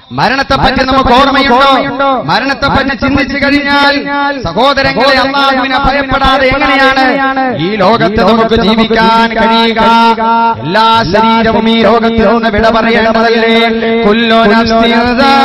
മരണത്തെ പറ്റി നമുക്ക് ഓർമ്മയുണ്ടോ മരണത്തെ പറ്റി ചിന്തിച്ചു കഴിഞ്ഞാൽ സഹോദരങ്ങളെ അള്ളാഹുവിനെ ഭയപ്പെടാതെ എങ്ങനെയാണ് ഈ ലോകത്ത് നമുക്ക് ജീവിക്കാൻ കഴിയുക എല്ലാ ശരീരവും ഈ ലോകത്ത് നിന്ന് വിട പറയേണ്ടതല്ലേ കുല്ലോ നഫ്സിൻ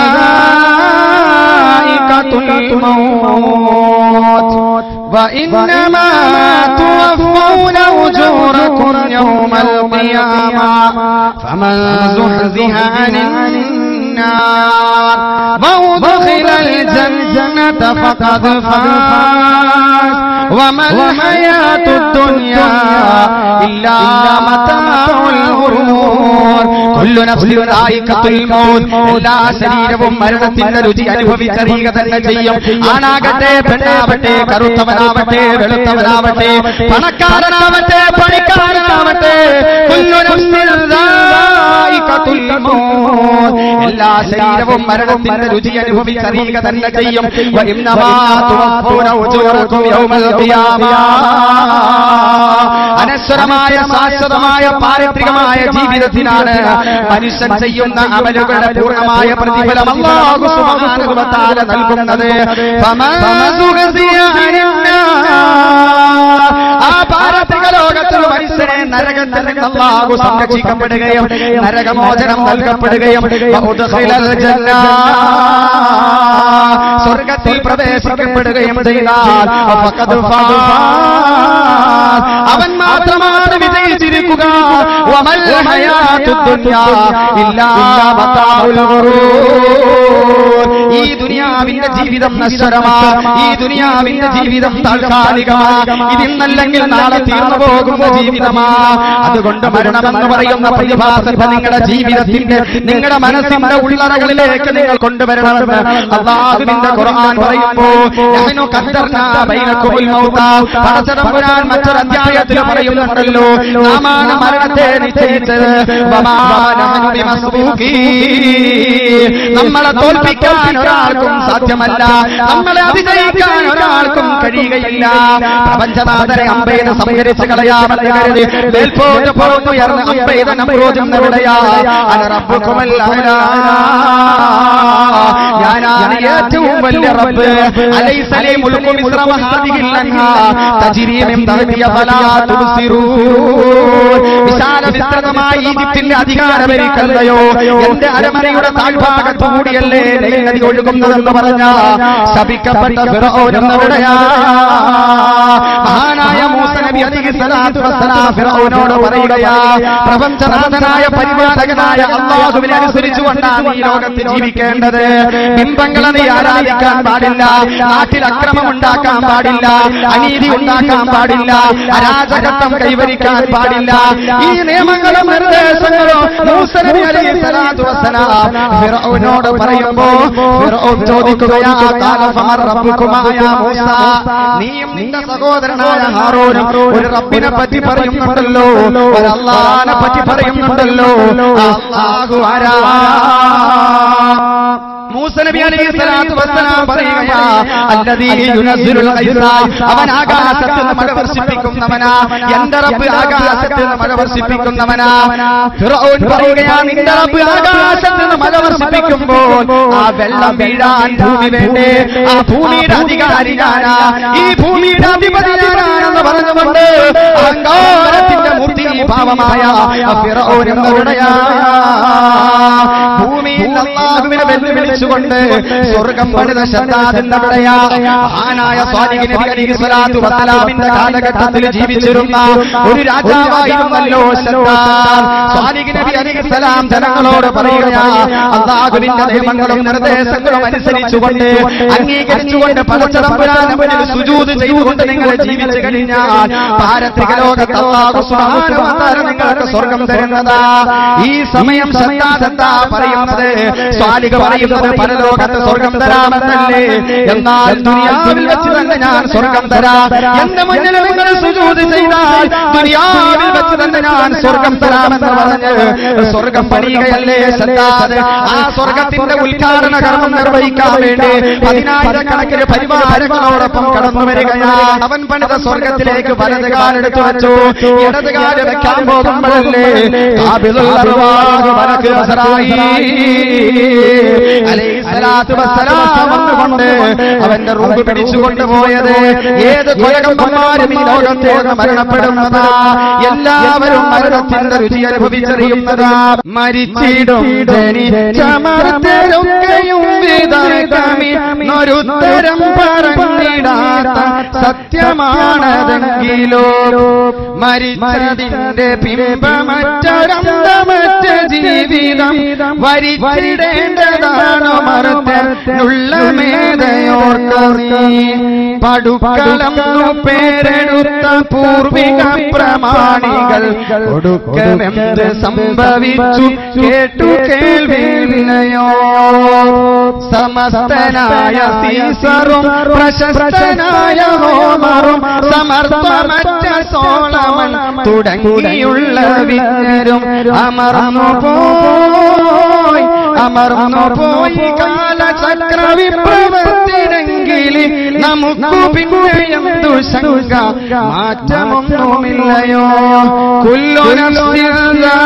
ദായിഖത്തുൽ മൗത്ത് وإنما توفون أجوركم يوم القيامة فمن زحزح عن النار وأدخل الجنة فقد فاز وما الحياة الدنيا إلا متاع الغرور كل نفس ذائقة الموت എല്ലാ ശരീരവും മരണത്തിന്റെ രുചി അനുഭവിച്ചറിയുക തന്നെ ചെയ്യും ആണാകട്ടെ പെണ്ണാവട്ടെ കറുത്തവനാവട്ടെ വെളുത്തവനാവട്ടെ പണക്കാരനാവട്ടെ പണിക്കാരനാവട്ടെ കുല്ലു നഫ്സിൻ ദായിഖത്തുൽ മൗത്ത്. എല്ലാ ശരീരവും മരണത്തിന്റെ രുചി അനുഭവിച്ചറിയുക തന്നെ ചെയ്യും വ ഇന്നമാ തുവഫൂന ഉജൂറക്കും യൗമൽ ഖിയാമ അനശ്വരമായ ശാശ്വതമായ പാരത്രികമായ ജീവിതത്തിനാണ് മനുഷ്യൻ ചെയ്യുന്ന അമലുകളുടെ പൂർണ്ണമായ പ്രതിഫലം അല്ലാഹു സുബ്ഹാനഹു വ തആല നൽകുന്നത് ഫമൻ സുഖസിയ അനിന്നാർ. ആ പാരത്രിക ലോകത്തിൽ മനുഷ്യനെ നരകത്തിൽ നിന്ന് അല്ലാഹു സംരക്ഷിക്കപ്പെടുകയും നരകമോചനം നൽകപ്പെടുകയും വഉദ്ഖിലൽ ജന്ന. സ്വർഗത്തിൽ പ്രവേശിക്കപ്പെടുകയും ചെയ്താൽ ഫഖദ് ഫാസ്. അവൻ മാത്രമാണ് വിജയിച്ചിരിക്കുക വമൽ ഹയാത്തുദ് ദുനിയാ ഇല്ലാ മതാഉൽ ഗുറൂർ. ഈ ദുനിയാവിന്റെ ജീവിതം നശ്വരമാ ഈ ദുനിയാവിന്റെ ജീവിതം താൽക്കാലികമാ ഇതിന്നല്ലെങ്കിൽ നാളെ തീർന്നു പോകുന്ന ജീവിതമാ അതുകൊണ്ട് മരണമെന്ന് പറയുന്ന പ്രതിഭാസത്തെ നിങ്ങളുടെ ജീവിതത്തിന്റെ നിങ്ങളുടെ മനസ്സിന്റെ ഉള്ളറകളിലേക്ക് നിങ്ങൾ കൊണ്ടുവരണമെന്ന് അള്ളാഹുവിന്റെ ഖുർആൻ പറയുമ്പോ നഹ്നു ഖദ്ദർനാ ബൈനക്കുമുൽ മൗത പടച്ചതമ്പുരാൻ മറ്റൊരു അധ്യായത്തിൽ പറയുന്നുണ്ടല്ലോ നാമാണ് മരണത്തെ നിശ്ചയിച്ചത് വമാ നഹ്നു ബിമസ്ബൂഖീൻ. നമ്മളെ തോൽപ്പിക്കാൻ ഒരാൾക്കും സാധ്യമല്ല നമ്മളെ അതിജയിക്കാൻ ഒരാൾക്കും കഴിയുകയില്ല പ്രപഞ്ചനാഥനെ അമ്പെയ്ത് സംഹരിച്ച് കളയാമെന്ന് കരുതി മേൽപോട്ട് പുറത്തുയർന്ന് അമ്പെയ്ത നമ്രോജം എവിടെയാ അത് റബ്ബുക്കുമൽ അഅ്ലാ. ഞാനാണ് ഏറ്റവും വലിയ റബ്ബ് അലൈസലി മുൽക്കു മിസ്ര വഹാദിഹിൽ അൻഹാ തജ്രി മിൻ തഹ്തിയ ഫലാ തുബ്സിറൂൻ വിശാല വിസ്തൃതമായ ഈജിപ്തിന്റെ അധികാരം എനിക്കല്ലയോ എന്റെ അരമനയുടെ താഴ്ഭാഗത്തു കൂടിയല്ലേ നൈൽ നദി ഒഴുകുന്നതെന്ന് പറഞ്ഞ ശപിക്കപ്പെട്ട ഫിറഔൻ എന്നെവിടെയാ മഹാനായ മൂസ നബി അലൈഹി സ്വലാത്തു വസ്സലാം ഫിറഔനോട് പറയുകയാ പ്രപഞ്ചനാഥനായ പരിപാലകനായ അള്ളാഹുവിനെ അനുസരിച്ചുകൊണ്ടാണ് ഈ ലോകത്ത് ജീവിക്കേണ്ടത് ബിംബങ്ങളെ നീ ആരാധിക്കാൻ പാടില്ല നാട്ടിൽ അക്രമം ഉണ്ടാക്കാൻ പാടില്ല അനീതി ഉണ്ടാക്കാൻ പാടില്ല അരാജകത്വം കൈവരിക്കാൻ പാടില്ല ഈ നിയമങ്ങളും നിർദ്ദേശങ്ങളും മൂസ നബി അലൈഹി സ്വലാത്തു വസ്സലാം ഫിറഔനോട് പറയുമ്പോ ഫിറഔൻ ചോദിക്കുകയാ ഖാല ഫമർ റബ്ബുകുമാ യാ മൂസ നീയും നിന്റെ സഹോദരനായ ഹാറൂനും ഒരു റബ്ബിനെ പറ്റി പറയുന്നുണ്ടല്ലോ ഒരു അള്ളാനെ പറ്റി പറയുന്നുണ്ടല്ലോ അല്ലാഹു ആരാ മൂസ നബി അലൈഹി സ്വലാത്തു വസ്സലാം പറയുകയാ അല്ലദീ യുനസ്സിലുൽ ഖൈസ അവൻ ആകാശത്തിൽ നിന്ന് മഴ വർഷിപ്പിക്കുന്നവനാ എന്റെ റബ്ബ് ആകാശത്തിൽ നിന്ന് മഴ വർഷിപ്പിക്കുന്നവനാ ഫിറഔൻ പറയുകയാ നിന്റെ റബ്ബ് ആകാശത്തിൽ നിന്ന് മഴ വർഷിപ്പിക്കുമ്പോൾ ആ വെള്ളം വീഴാൻ ഭൂമി വേണ്ടേ ആ ഭൂമിയുടെ അധികാരി ഞാനാ ഈ ഭൂമിയുടെ അധിപതി ഞാനാണെന്ന് പറഞ്ഞുകൊണ്ട് അഹങ്കാരത്തിന്റെ മൂർത്തി ഭാവമായ ഫിറഔൻ എന്നവരുടെയാ ഭൂമിയിൽ അള്ളാഹുവിനെ വെല്ലുവിളിച്ചുകൊണ്ട് സ്വർഗം പണിത ശബ്ദാദിന്റെ വിടയാ മഹാനായ സ്വാലിഹ് നബി അലൈഹി സ്വലാത്തു വസ്സലാമിന്റെ കാലഘട്ടത്തിൽ ജീവിച്ചിരുന്ന ഒരു രാജാവായിരുന്നല്ലോ ശദ്ദാദ് സ്വാലിഹ് നബി അലൈഹി സ്വലാം ജനങ്ങളോട് പറയുകയാ അള്ളാഹുവിന്റെ നിയമങ്ങളും നിർദ്ദേശങ്ങളും അനുസരിച്ചുകൊണ്ട് അംഗീകരിച്ചുകൊണ്ട് പടച്ചതമ്പുരാനും മുന്നിൽ സുജൂദ് ചെയ്തുകൊണ്ട് നിങ്ങൾ ജീവിച്ചു കഴിഞ്ഞാൽ പാരത്രിക ലോകത്ത് അള്ളാഹു സുബ്ഹാനഹു വ തആല നിങ്ങൾക്ക് സ്വർഗം തരുന്നതാ ഈ സമയം ശദ്ദാദ് എന്താ പറയുന്നത് സ്വാലിക പറയുന്നത് പരലോകത്ത് സ്വർഗം തരാമെന്നല്ലേ എന്നാൽ ദുനിയാവിൽ വെച്ച് തന്നെ ഞാൻ സ്വർഗം തരാം എന്റെ മുന്നിൽ നിങ്ങൾ സുജൂത് ചെയ്താൽ ദുനിയാവിൽ വെച്ച് തന്നെ ഞാൻ സ്വർഗം തരാമെന്ന് പറഞ്ഞ് സ്വർഗം പണിയുകയല്ലേ ശദ്ദാദ് ആ സ്വർഗത്തിന്റെ ഉദ്ഘാടന കർമ്മം നിർവഹിക്കാൻ വേണ്ടി പതിനായിരക്കണക്കിന് പരിവാരങ്ങളോടൊപ്പം കടന്നു വരികയാ അവൻ പണിത സ്വർഗത്തിലേക്ക് വലത് കാലെടുത്തു വെച്ചു ഇടത് കാല് വെക്കാൻ പോകുമ്പോഴല്ലേ കാബിലുള്ള അർവാഹ് മലക്ക് അസ്രായീൽ സ്വലാത്തു വസ്സലാം വന്നുകൊണ്ട് അവന്റെ റൂപ് പിടിച്ചു കൊണ്ടുപോയത് ഏത് കൊലകമ്പന്മാരും ഈ ലോകത്തേക്ക് മരണപ്പെടുന്നതാ എല്ലാവരും മരണത്തിന്റെ രുചി അനുഭവിച്ചറിയുന്നതാ മരിച്ചിടും ജനിച്ചമർത്തരൊക്കെയും വിതർക്കമിന്നൊരുത്തരം പറഞ്ഞിടാത്ത സത്യമാണതെങ്കിലോ മരിച്ചതിന്റെ ബിംബമറ്റൊരന്തമറ്റ ജീവിതം വരിച്ചിടേണ്ടതാണോ മറത്തുള്ള മേധയോർക്കീ പടുക്കളം പേരെടുത്ത പൂർവിക പ്രമാണികൾ ഒടുക്കമെന്ത് സംഭവിച്ചു കേട്ടു കേൾവില്ലയോ സമസ്തനായ സീസറും പ്രശസ്തനായ ഹോമറും സമർത്ഥമറ്റ സോളമൻ തുടങ്ങിയുള്ള വിജ്ഞരും അമർന്നു പോയി അമർന്നു പോയി കാലചക്ര വിപ്ലവത്തിനെങ്കിൽ നമുക്കു പിന്നെ എന്തു ശങ്ക മാറ്റമൊന്നുമില്ലയോ കുല്ലു നഫ്സിൻ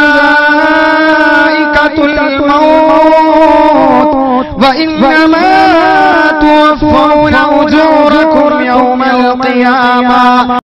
ദായിഖത്തുൽ മൗത്ത് وإنما توفون أجوركم يوم القيامة